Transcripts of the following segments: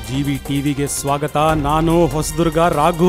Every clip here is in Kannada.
ಜಿವಿ ಟಿವಿಗೆ ಸ್ವಾಗತ ನಾನು ಹೊಸದುರ್ಗ ರಾಘು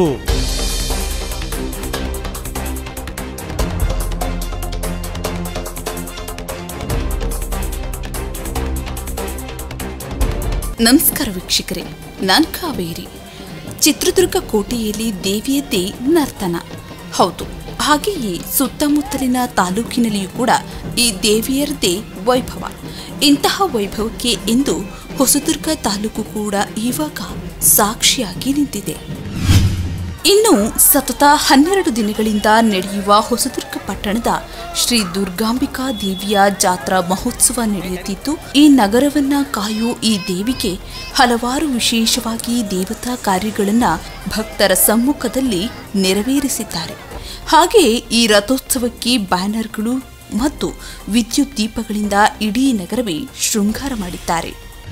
ನಮಸ್ಕಾರ ವೀಕ್ಷಕರೇ ನಾನು ಕಾವೇರಿ ಚಿತ್ರದುರ್ಗ ಕೋಟೆಯಲ್ಲಿ ದೇವಿಯದ್ದೇ ನರ್ತನ ಹೌದು ಹಾಗೆಯೇ ಸುತ್ತಮುತ್ತಲಿನ ತಾಲೂಕಿನಲ್ಲಿಯೂ ಕೂಡ ಈ ದೇವಿಯರದೇ ವೈಭವ ಇಂತಹ ವೈಭವಕ್ಕೆ ಇಂದು ಹೊಸದುರ್ಗ ತಾಲೂಕು ಕೂಡ ಇವಾಗ ಸಾಕ್ಷಿಯಾಗಿ ನಿಂತಿದೆ ಇನ್ನು ಸತತ ಹನ್ನೆರಡು ದಿನಗಳಿಂದ ನಡೆಯುವ ಹೊಸದುರ್ಗ ಪಟ್ಟಣದ ಶ್ರೀ ದುರ್ಗಾಂಬಿಕಾ ದೇವಿಯ ಜಾತ್ರಾ ಮಹೋತ್ಸವ ನಡೆಯುತ್ತಿದ್ದು ಈ ನಗರವನ್ನ ಕಾಯೋ ಈ ದೇವಿಗೆ ಹಲವಾರು ವಿಶೇಷವಾಗಿ ದೇವತಾ ಕಾರ್ಯಗಳನ್ನ ಭಕ್ತರ ಸಮ್ಮುಖದಲ್ಲಿ ನೆರವೇರಿಸಿದ್ದಾರೆ ಹಾಗೆಯೇ ಈ ರಥೋತ್ಸವಕ್ಕೆ ಬ್ಯಾನರ್ಗಳು ಮತ್ತು ವಿದ್ಯುತ್ ದೀಪಗಳಿಂದ ಇಡೀ ನಗರವೇ ಶೃಂಗಾರ ಮಾಡಿದ್ದಾರೆ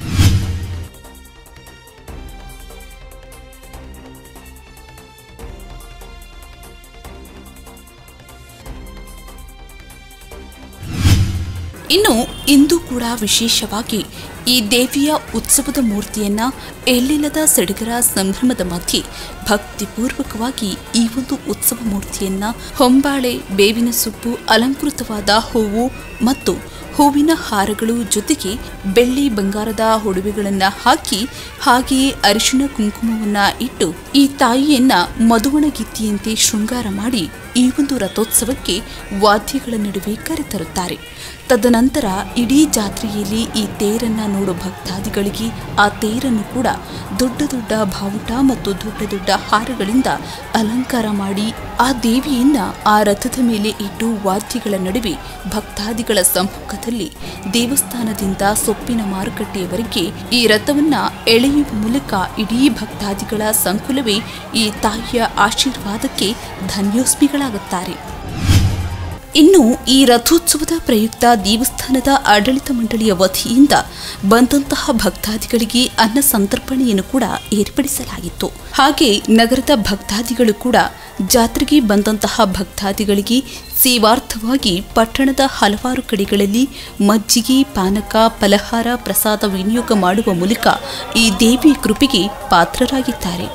ಇನ್ನು ಇಂದು ಕೂಡ ವಿಶೇಷವಾಗಿ ಈ ದೇವಿಯ ಉತ್ಸವದ ಮೂರ್ತಿಯನ್ನ ಎಲ್ಲಿಲ್ಲದ ಸಡಗರ ಸಂಭ್ರಮದ ಮಧ್ಯೆ ಭಕ್ತಿಪೂರ್ವಕವಾಗಿ ಈ ಒಂದು ಉತ್ಸವ ಮೂರ್ತಿಯನ್ನ ಹೊಂಬಾಳೆ ಬೇವಿನ ಸೊಪ್ಪು ಅಲಂಕೃತವಾದ ಹೂವು ಮತ್ತು ಹೂವಿನ ಹಾರಗಳು ಜೊತೆಗೆ ಬೆಳ್ಳಿ ಬಂಗಾರದ ಒಡವೆಗಳನ್ನ ಹಾಕಿ ಹಾಗೆಯೇ ಅರಿಶಿಣ ಕುಂಕುಮವನ್ನ ಇಟ್ಟು ಈ ತಾಯಿಯನ್ನ ಮಧುವಣಗಿತ್ತಿಯಂತೆ ಶೃಂಗಾರ ಮಾಡಿ ಈ ಒಂದು ರಥೋತ್ಸವಕ್ಕೆ ವಾದ್ಯಗಳ ನಡುವೆ ಕರೆತರುತ್ತಾರೆ ತದನಂತರ ಇಡೀ ಜಾತ್ರೆಯಲ್ಲಿ ಈ ತೇರನ್ನ ನೋಡೋ ಭಕ್ತಾದಿಗಳಿಗೆ ಆ ತೇರನ್ನು ಕೂಡ ದೊಡ್ಡ ದೊಡ್ಡ ಬಾವುಟ ಮತ್ತು ದೊಡ್ಡ ದೊಡ್ಡ ಹಾರಗಳಿಂದ ಅಲಂಕಾರ ಮಾಡಿ ಆ ದೇವಿಯನ್ನ ಆ ರಥದ ಮೇಲೆ ಇಟ್ಟು ವಾದ್ಯಗಳ ನಡುವೆ ಭಕ್ತಾದಿಗಳ ಸಮ್ಮುಖದಲ್ಲಿ ದೇವಸ್ಥಾನದಿಂದ ಸೊಪ್ಪಿನ ಮಾರುಕಟ್ಟೆಯವರೆಗೆ ಈ ರಥವನ್ನ ಎಳೆಯುವ ಮೂಲಕ ಇಡೀ ಭಕ್ತಾದಿಗಳ ಸಂಕುಲವೇ ಈ ತಾಯಿಯ ಆಶೀರ್ವಾದಕ್ಕೆ ಧನ್ಯೋಸ್ಮಿಗಳಾಗುತ್ತಾರೆ ಇನ್ನು ಈ ರಥೋತ್ಸವದ ಪ್ರಯುಕ್ತ ದೇವಸ್ಥಾನದ ಆಡಳಿತ ಮಂಡಳಿಯ ವತಿಯಿಂದ ಬಂದಂತಹ ಭಕ್ತಾದಿಗಳಿಗೆ ಅನ್ನ ಸಂತರ್ಪಣೆಯನ್ನು ಕೂಡ ಏರ್ಪಡಿಸಲಾಗಿತ್ತು ಹಾಗೆ ನಗರದ ಭಕ್ತಾದಿಗಳು ಕೂಡ ಜಾತ್ರೆಗೆ ಬಂದಂತಹ ಭಕ್ತಾದಿಗಳಿಗೆ ಸೇವಾರ್ಥವಾಗಿ ಪಟ್ಟಣದ ಹಲವಾರು ಕಡೆಗಳಲ್ಲಿ ಮಜ್ಜಿಗೆ ಪಾನಕ ಫಲಹಾರ ಪ್ರಸಾದ ವಿನಿಯೋಗ ಮಾಡುವ ಮೂಲಕ ಈ ದೇವಿಯ ಕೃಪೆಗೆ ಪಾತ್ರರಾಗಿದ್ದಾರೆ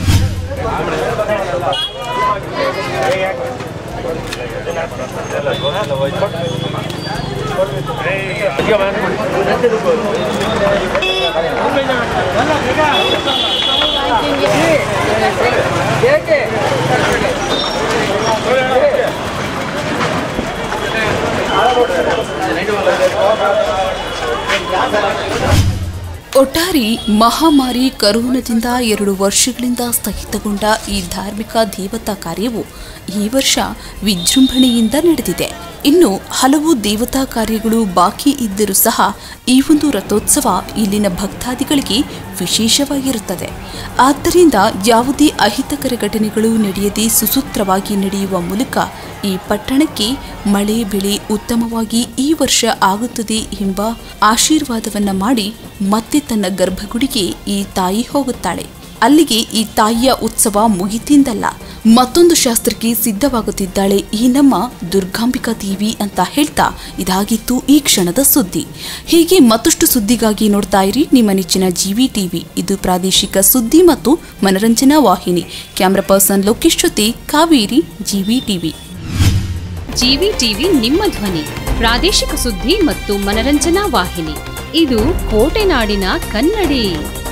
ಒಟ್ಟಾರೆ ಮಹಾಮಾರಿ ಕರೋನಾದಿಂದ ಎರಡು ವರ್ಷಗಳಿಂದ ಸ್ಥಗಿತಗೊಂಡ ಈ ಧಾರ್ಮಿಕ ದೇವತಾ ಕಾರ್ಯವು ಈ ವರ್ಷ ವಿಜೃಂಭಣೆಯಿಂದ ನಡೆದಿದೆ ಇನ್ನು ಹಲವು ದೇವತಾ ಕಾರ್ಯಗಳು ಬಾಕಿ ಇದ್ದರೂ ಸಹ ಈ ಒಂದು ರಥೋತ್ಸವ ಇಲ್ಲಿನ ಭಕ್ತಾದಿಗಳಿಗೆ ವಿಶೇಷವಾಗಿರುತ್ತದೆ ಆದ್ದರಿಂದ ಯಾವುದೇ ಅಹಿತಕರ ಘಟನೆಗಳು ನಡೆಯದೆ ಸುಸೂತ್ರವಾಗಿ ನಡೆಯುವ ಮೂಲಕ ಈ ಪಟ್ಟಣಕ್ಕೆ ಮಳೆ ಬೆಳೆ ಉತ್ತಮವಾಗಿ ಈ ವರ್ಷ ಆಗುತ್ತದೆ ಎಂಬ ಆಶೀರ್ವಾದವನ್ನ ಮಾಡಿ ಮತ್ತೆ ತನ್ನ ಗರ್ಭಗುಡಿಗೆ ಈ ತಾಯಿ ಹೋಗುತ್ತಾಳೆ ಅಲ್ಲಿಗೆ ಈ ತಾಯಿಯ ಉತ್ಸವ ಮುಗಿತಿಂದಲ್ಲ ಮತ್ತೊಂದು ಶಾಸ್ತ್ರಕ್ಕೆ ಸಿದ್ಧವಾಗುತ್ತಿದ್ದಾಳೆ ಈ ನಮ್ಮ ದುರ್ಗಾಂಬಿಕಾ ದೇವಿ ಅಂತ ಹೇಳ್ತಾ ಇದಾಗಿತ್ತು ಈ ಕ್ಷಣದ ಸುದ್ದಿ ಹೀಗೆ ಮತ್ತಷ್ಟು ಸುದ್ದಿಗಾಗಿ ನೋಡ್ತಾ ಇರಿ ನಿಮ್ಮ ನೆಚ್ಚಿನ ಜಿವಿ ಟಿವಿ ಇದು ಪ್ರಾದೇಶಿಕ ಸುದ್ದಿ ಮತ್ತು ಮನರಂಜನಾ ವಾಹಿನಿ ಕ್ಯಾಮ್ರಾ ಪರ್ಸನ್ ಲೋಕೇಶ್ ಜೊತೆ Kaveri G V TV G V TV ನಿಮ್ಮ ಧ್ವನಿ ಪ್ರಾದೇಶಿಕ ಸುದ್ದಿ ಮತ್ತು ಮನರಂಜನಾ ವಾಹಿನಿ ಇದು ಕೋಟೆನಾಡಿನ ಕನ್ನಡಿ